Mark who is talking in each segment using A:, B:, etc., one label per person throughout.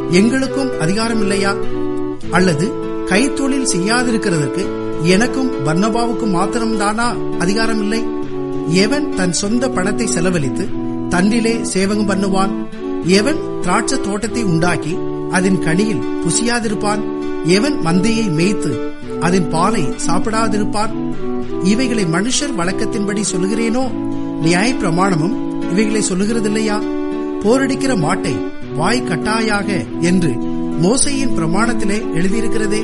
A: எங்களுக்கும் அதிகாரம் இல்லையா அல்லது கைத்தொழில் செய்யாதிருக்கிறதற்கு எனக்கும் பர்னபாவுக்கும் மாத்திரம்தானா அதிகாரம் இல்லை எவன் தன் சொந்த பணத்தை செலவழித்து தன்னிலே சேவகம் பண்ணுவான் எவன் திராட்சை தோட்டத்தை உண்டாக்கி அதன் கனியில் புசியாதிருப்பான் எவன் மந்தையை மேய்த்து அதன் பாலை சாப்பிடாதிருப்பான் இவைகளை மனுஷர் வழக்கத்தின்படி சொல்லுகிறேனோ நியாய பிரமாணமும் இவைகளை சொல்லுகிறதில்லையா போரடிக்கிற மாட்டை வாய் கட்டாயாக என்று மோசையின் பிரமாணத்திலே எழுதியிருக்கிறதே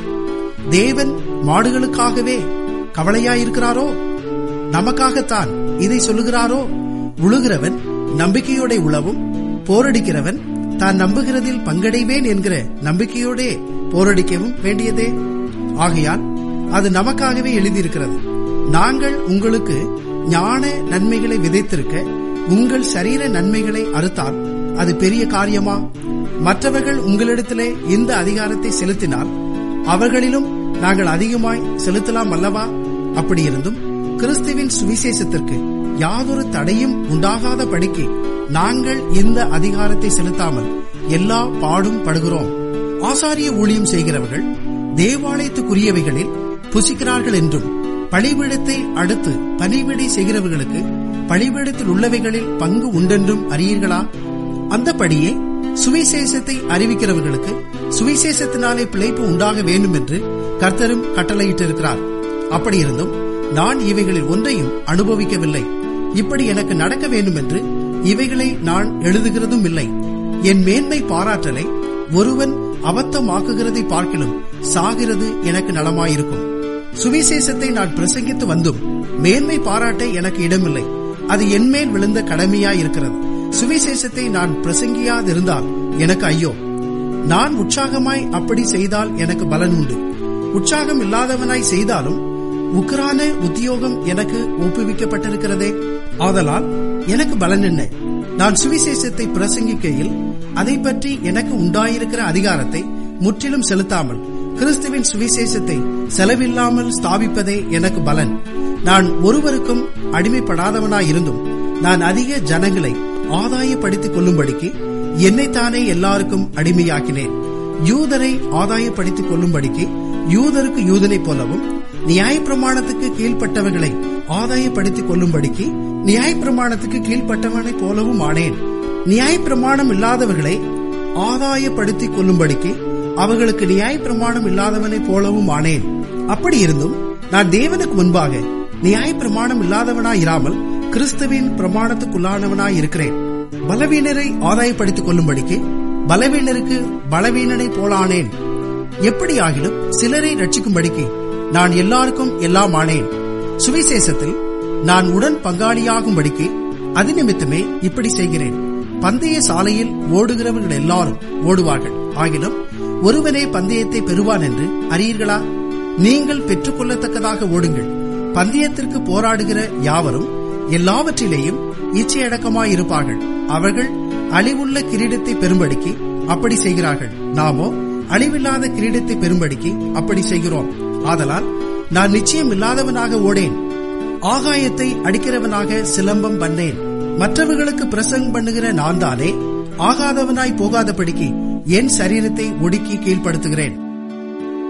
A: தேவன் மாடுகளுக்காகவே கவலையாயிருக்கிறாரோ நமக்காகத்தான் இதை சொல்லுகிறாரோ உழுகிறவன் நம்பிக்கையோட உழவும் போரடிக்கிறவன் தான் நம்புகிறதில் பங்கடைவேன் என்கிற நம்பிக்கையோடே போரடிக்கவும் வேண்டியதே ஆகையால் அது நமக்காகவே எழுதியிருக்கிறது நாங்கள் உங்களுக்கு ஞான நன்மைகளை விதைத்திருக்க உங்கள் சரீர நன்மைகளை அறுத்தால் அது பெரிய காரியமா மற்றவர்கள் உங்களிடத்திலே இந்த அதிகாரத்தை செலுத்தினால் அவர்களிலும் நாங்கள் அதிகமாய் செலுத்தலாம் அல்லவா அப்படி இருந்தும் கிறிஸ்துவின் சுவிசேஷத்திற்கு யாதொரு தடையும் உண்டாகாத படிக்கு நாங்கள் இந்த அதிகாரத்தை செலுத்தாமல் எல்லா பாடும் படுகிறோம் ஆசாரிய ஊழியம் செய்கிறவர்கள் தேவாலயத்துக்குரியவைகளில் புசிக்கிறார்கள் என்றும் பழிபீடத்தை அடுத்து பணிவிடை செய்கிறவர்களுக்கு பழிபீடத்தில் உள்ளவைகளில் பங்கு உண்டென்றும் அறியீர்களா அந்தபடியே சுவிசேஷத்தை அறிவிக்கிறவர்களுக்கு சுவிசேஷத்தினாலே பிழைப்பு உண்டாக வேண்டும் என்று கர்த்தரும் கட்டளையிட்டிருக்கிறார் அப்படியிருந்தும் நான் இவைகளில் ஒன்றையும் அனுபவிக்கவில்லை இப்படி எனக்கு நடக்க வேண்டும் என்று இவைகளை நான் எழுதுகிறதும் இல்லை என் மேன்மை பாராட்டலை ஒருவன் அபத்தமாக்குகிறதை பார்க்கிலும் சாகிறது எனக்கு நலமாயிருக்கும் சுவிசேஷத்தை நான் பிரசங்கித்து வந்தும் மேன்மை பாராட்ட எனக்கு இடமில்லை அது என்மேல் விழுந்த கடமையாயிருக்கிறது சுவிசேஷத்தை நான் பிரசங்கியாதிருந்தால் எனக்கு ஐயோ நான் உற்சாகமாய் அப்படி செய்தால் எனக்கு பலன் உண்டு உற்சாகம் இல்லாதவனாய் செய்தாலும் உக்ரான உத்தியோகம் எனக்கு ஒப்புவிக்கப்பட்டிருக்கிறதே ஆதலால் எனக்கு பலன் என்ன நான் சுவிசேஷத்தை பிரசங்கிக்கையில் அதை பற்றி எனக்கு உண்டாயிருக்கிற அதிகாரத்தை முற்றிலும் செலுத்தாமல் கிறிஸ்துவின் சுவிசேஷத்தை செலவில்லாமல் ஸ்தாபிப்பதே எனக்கு பலன் நான் ஒருவருக்கும் அடிமைப்படாதவனாயிருந்தும் நான் அதிக ஜனங்களை ஆதாயப்படுத்திக் கொள்ளும்படிக்கு என்னைத்தானே எல்லாருக்கும் அடிமையாக்கினேன் யூதரை ஆதாயப்படுத்திக் கொள்ளும்படிக்கு யூதருக்கு யூதனைப் போலவும் நியாயப்பிரமாணத்துக்கு கீழ்ப்பட்டவர்களை ஆதாயப்படுத்திக் கொள்ளும்படிக்கு நியாயப்பிரமாணத்துக்கு கீழ்ப்பட்டவனைப் போலவும் ஆனேன் நியாயப்பிரமாணம் இல்லாதவர்களை ஆதாயப்படுத்திக் கொள்ளும்படிக்கு அவர்களுக்கு நியாயப்பிரமாணம் இல்லாதவனைப் போலவும் ஆனேன் அப்படி இருந்தும் நான் தேவனுக்கு முன்பாக நியாயப்பிரமாணம் இல்லாதவனாயிராமல் கிறிஸ்துவின் பிரமாணத்துக்குள்ளானவனாய் இருக்கிறேன் பலவீனரை ஆதாயப்படுத்திக் கொள்ளும்படிக்கு பலவீனருக்கு பலவீனனை போலானேன் எப்படி ஆகிலும் சிலரை ரட்சிக்கும்படிக்கு நான் எல்லாருக்கும் எல்லாம் ஆனேன் சுவிசேஷத்தில் நான் உடன் பங்காளியாகும்படிக்கு அது நிமித்தமே இப்படி செய்கிறேன் பந்தய சாலையில் ஓடுகிறவர்கள் எல்லாரும் ஓடுவார்கள் ஆகிலும் ஒருவனே பந்தயத்தை பெறுவான் என்று அறியீர்களா நீங்கள் பெற்றுக்கொள்ளத்தக்கதாக ஓடுங்கள் பந்தயத்திற்கு போராடுகிற யாவரும் எல்லாவற்றிலேயும் இச்சையடக்கமாயிருப்பார்கள் அவர்கள் அழிவுள்ள கிரீடத்தை பெறும்படிக்கு அப்படி செய்கிறார்கள் நாமோ அழிவில்லாத கிரீடத்தை பெறும்படிக்கு அப்படி செய்கிறோம் ஆதலால் நான் நிச்சயம் இல்லாதவனாக ஓடேன் ஆகாயத்தை அடிக்கிறவனாக சிலம்பம் பண்ணேன் மற்றவர்களுக்கு பிரசங்கம் பண்ணுகிற நான் தானே ஆகாதவனாய் போகாதபடிக்கு என் சரீரத்தை ஒடுக்கி கீழ்ப்படுத்துகிறேன்